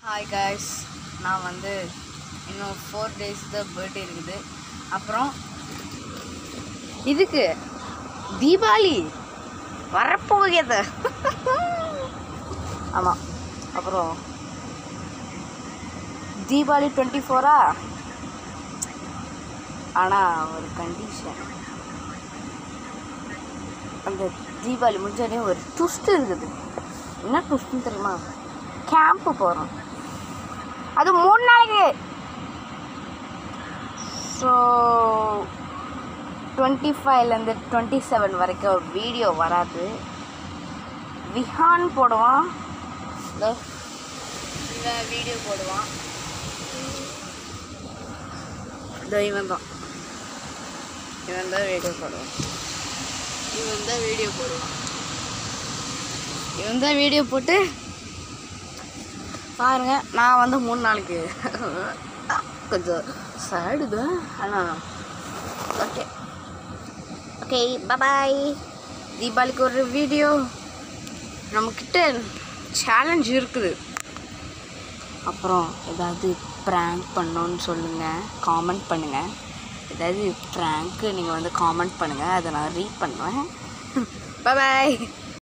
hi guys நான் வந்து இன்னும் ஃபோர் டேஸ் தான் பர்த்டே இருக்குது அப்புறம் இதுக்கு தீபாவளி வரப்போகிறது ஆமாம் அப்புறம் தீபாவளி டுவெண்ட்டி ஃபோரா ஆனால் ஒரு கண்டிஷன் அந்த தீபாவளி முடிஞ்சோடனே ஒரு ட்விஸ்ட் இருக்குது என்ன ட்விஸ்ட்னு தெரியுமா கேம்ப்பு போகிறோம் அது மூணு நாளைக்கு ஸோ டுவெண்ட்டி ஃபைவ்லேருந்து டுவெண்ட்டி செவன் வரைக்கும் வீடியோ வராது விஹான் போடுவான் இதோ இவன் வீடியோ போடுவான் இதோ இவன் தான் இவன் தான் வீடியோ போடுவான் இவன் தான் வீடியோ போடுவான் இவன் தான் வீடியோ போட்டு பாருங்க நான் வந்து மூணு நாளைக்கு கொஞ்சம் சேடு தான் ஆனால் ஓகே ஓகே பபாய் தீபாவளிக்கு ஒரு வீடியோ நம்மக்கிட்ட சேலஞ்ச் இருக்குது அப்புறம் ஏதாவது ப்ராங்க் பண்ணோன்னு சொல்லுங்கள் காமெண்ட் பண்ணுங்கள் ஏதாவது ப்ராங்க்கு நீங்கள் வந்து காமெண்ட் பண்ணுங்கள் அதை நான் ரீட் பண்ணுவேன் பாய்